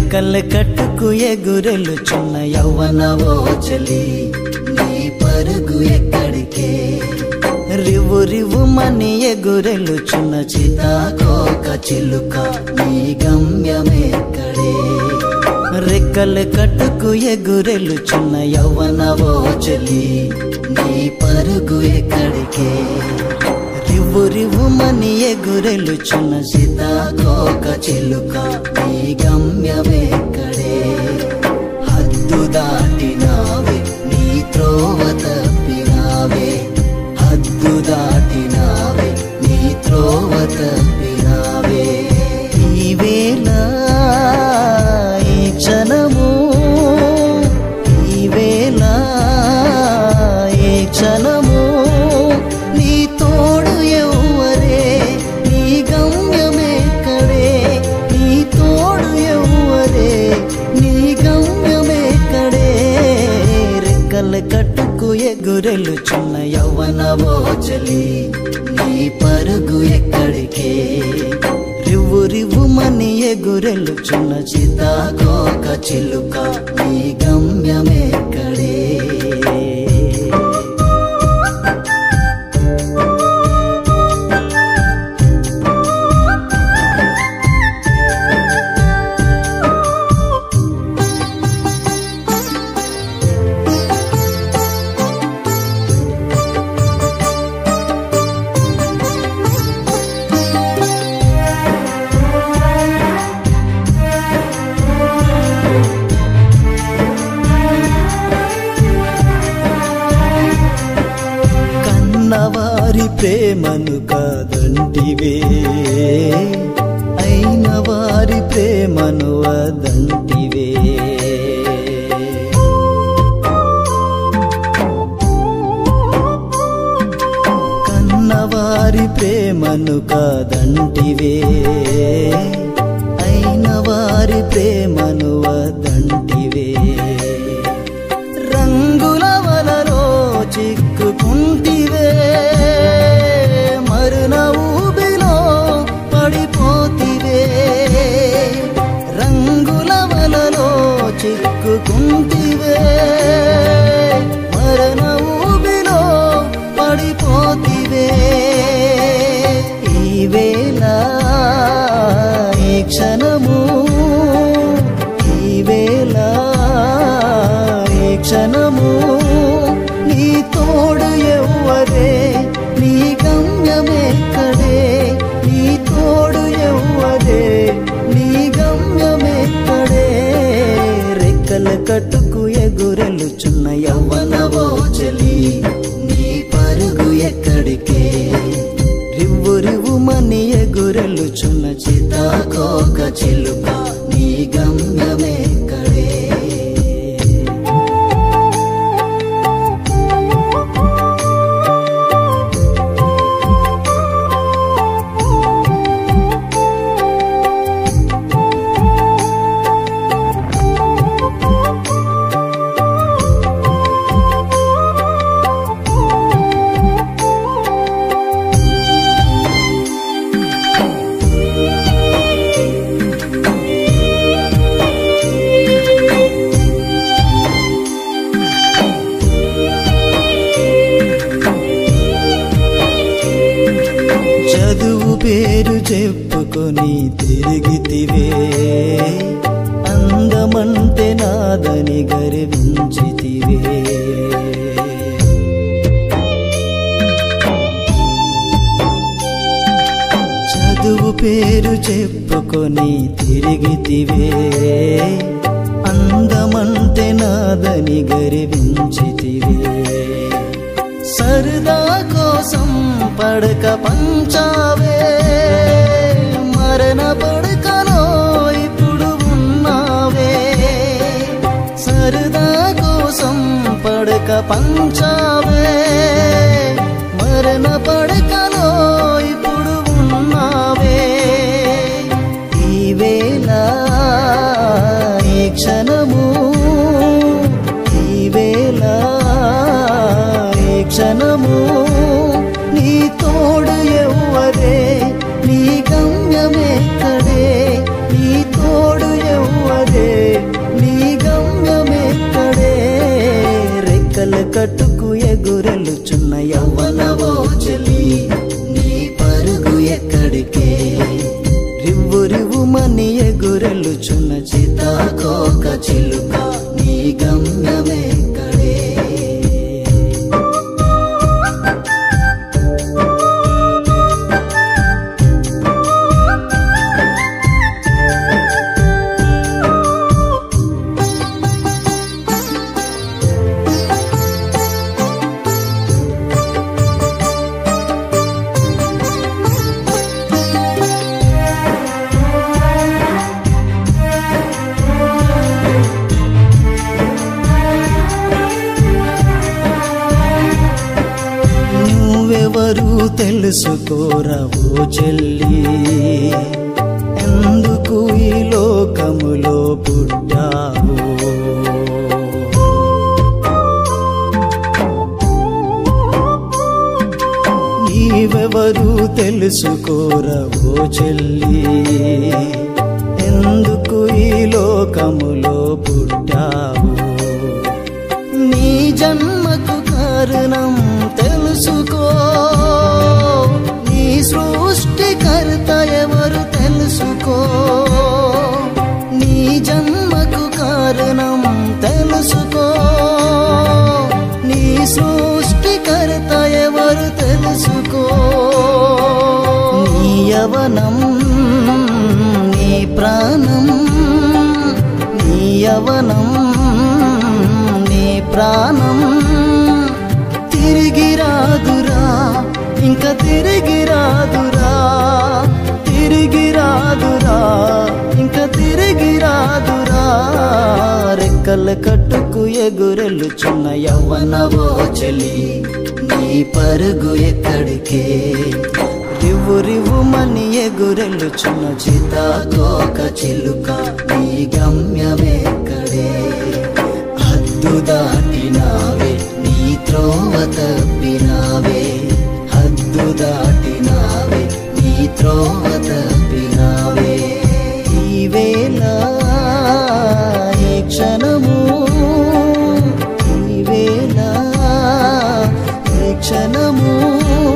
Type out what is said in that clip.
రెక్కల కట్టుకు ఎగురెలుచున్న యవ్వనవో చలి నీ పరుగు ఎక్కడికే రివు రివు మని ఎగురెలుచున్న చితాకోక చిలుక నీ గమ్యమెక్కడే రెక్కల కట్టుకు ఎగురెలుచున్న యవ్వనవో చలి నీ పరుగు ఎక్కడికే రివ్వు రివ్వు మని ఎగురెలుచున్న సీతాకోక చిలుక నీ గమ్యమెక్కడే హద్దు దాటినావే నీ త్రోవ తప్పినావే హద్దు దాటినావే నీ త్రోవ తప్పినావే ఈ వేళ ఈ క్షణము ఈ వేళ ఈ క్షణము నీ తోడు ఎవ్వరే నీ గమ్యమెక్కడే నీ తోడు ఎవ్వరే నీ గమ్యమెక్కడే రెక్కల కట్టుకు ఎగురెలుచున్న యవ్వనవో చలి నీ పరుగు ఎక్కడికే రివ్వు రివ్వు మని ఎగురెలుచున్న చితాకోక చిలుక నీ గమ్యమెక్కడే కన్నవారి ప్రేమను కాదంటివే అయిన వారి ప్రేమను వదంటివే కన్నవారి ప్రేమను కాదంటివే అయిన వారి ప్రేమను వదంటివే రంగుల వలలో చిక్కుకుంటివే మరున ఊబిలో పడిపోతివే రంగుల వలలో చిక్కుకుంటివే మరణ ఊబిలో పడిపోతివే ఈ వేళ ఈ క్షణము ఈ వేళ ఈ క్షణము నీ తోడు ఎవ్వరే నీ గమ్యమెక్కడే నీ తోడు ఎవ్వరే నీ గమ్యమెక్కడే రెక్కల కట్టుకు ఎగురెలుచున్న యవ్వనవో చలి నీ పరుగు ఎక్కడికే రివ్వు రివ్వు మని ఎగురెలుచున్న చితాకోక చిలుక నీ గమ్యమెక్కడే చదువు పేరు చెప్పుకొని తిరిగితివే అందమంటే నాదని గర్వించితివే చదువు పేరు చెప్పుకొని తిరిగితివే అందమంటే నాదని గర్వించితివే సరదా కోసం పడక పంచావే మరణ పడకలో ఇప్పుడు ఉన్నావే సరదా కోసం పడక పంచావే మరణ పడకలో ఇప్పుడు ఉన్నావే ఈ వేళ ఈ క్షణము ఈ వేళ ఈ క్షణము నీ తోడు ఎవ్వరే నీ గమ్యమెక్కడే నీ తోడు ఎవ్వరే కట్టుకు ఎగురెలుచున్న యవ్వనవో చెలి నీ పరుగు ఎక్కడికే రివ్వు రివ్వుమని ఎగురెలుచున్న చితాకోక చిలుక నీ గమ్యమెక్కడే నువ్వెవరు తెలుసుకోరవో చెల్లి ఎందుకు ఈ లోకములో పుట్టావు నీవెవరు తెలుసుకోరవో చెల్లి ఎందుకు ఈ లోకములో పుట్టావు నీ జన్మకు కారణం తెలుసుకో నీ సృష్టికర్త ఎవరు తెలుసుకో నీ జన్మకు కారణం తెలుసుకో నీ సృష్టికర్త ఎవరు తెలుసుకో నీ యవనం నీ ప్రాణం నీ యవనం నీ ప్రాణం తిరిగి రాదురా ఇంకా తిరిగి రాదురా తిరిగి రాదురా ఇంకా తిరిగి రాదురా రెక్కల కట్టుకు ఎగురెలుచున్న యవ్వనవో చెలి నీ పరుగు ఎక్కడికే రివ్వు రివ్వుమని ఎగురెలుచున్న చితాకోక చిలుక నీ గమ్యమెక్కడే హద్దు దాటినావే నీ త్రోవ తప్పినావే హద్దు దాటినావే నీ త్రోవ తప్పినావే ఈ వేళ ఈ క్షణము ఈ వేళ ఈ క్షణము